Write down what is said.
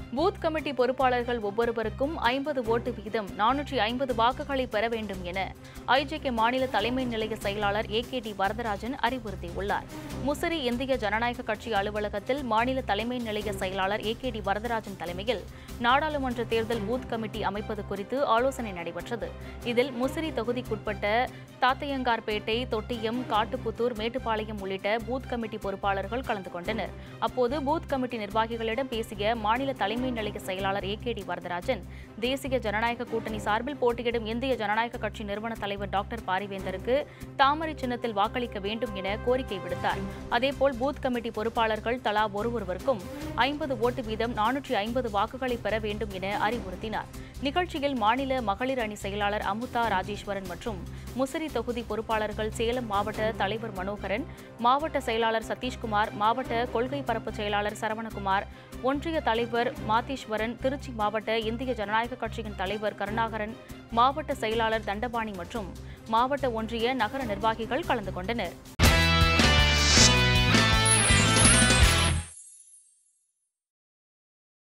booth committee பொறுப்பாளர்கள் ஒவ்வொருவருக்கும் ஐம்பது ஓட்டு வீதம் நானூற்றி ஐம்பது வாக்குகளை பெற வேண்டும் என ஐஜேகே மாநில தலைமை நிலைய செயலாளர் ஏ கே டி வரதராஜன் அறிவுறுத்தியுள்ளார் முசிறி இந்திய ஜனநாயக கட்சி அலுவலகத்தில் மாநில தலைமை நிலைய செயலாளர் ஏ கே டி வரதராஜன் தலைமையில் நாடாளுமன்ற தேர்தல் பூத் கமிட்டி அமைப்பது குறித்து ஆலோசனை நடைபெற்றது இதில் முசிறி தொகுதிக்குட்பட்ட தாத்தையங்கார்பேட்டை தொட்டியம் காட்டுப்புத்தூர் மேட்டுப்பாளையம் உள்ளிட்ட பூத் கமிட்டி பொறுப்பாளர்கள் கலந்து கொண்டனர் அப்போது பூத் கமிட்டி நிர்வாகிகளிடம் பேசிய மாநில தலைமை நிலைய செயலாளர் ஏ கே டி வரதராஜன் தேசிய ஜனநாயக கூட்டணி சார்பில் போட்டியிடும் இந்திய ஜனநாயக கட்சி நிறுவன தலைவர் டாக்டர் பாரிவேந்தருக்கு தாமரை சின்னத்தில் வாக்களிக்க வேண்டும் என கோரிக்கை விடுத்தார் அதேபோல் பூத் கமிட்டி பொறுப்பாளர்கள் தலா ஒருவருவருக்கும் ஐம்பது ஓட்டு வீதம் நானூற்றி ஐம்பது வாக்குகளை பெற வேண்டும் என அறிவுறுத்தினார் நிகழ்ச்சியில் மாநில மகளிர் அணி செயலாளர் அமுதா ராஜேஸ்வரன் மற்றும் முசிறி தொகுதி பொறுப்பாளர்கள் சேலம் மாவட்ட தலைவர் மனோகரன் மாவட்ட செயலாளர் சதீஷ்குமார் மாவட்ட கொள்கை பரப்பு செயலாளர் சரவணகுமார் ஒன்றிய தலைவர் மாதீஸ்வரன் திருச்சி மாவட்ட இந்திய ஜனநாயக கட்சியின் தலைவர் கருணாகரன் மாவட்ட செயலாளர் தண்டபாணி மற்றும் மாவட்ட ஒன்றிய நகர நிர்வாகிகள் கலந்து கொண்டனர்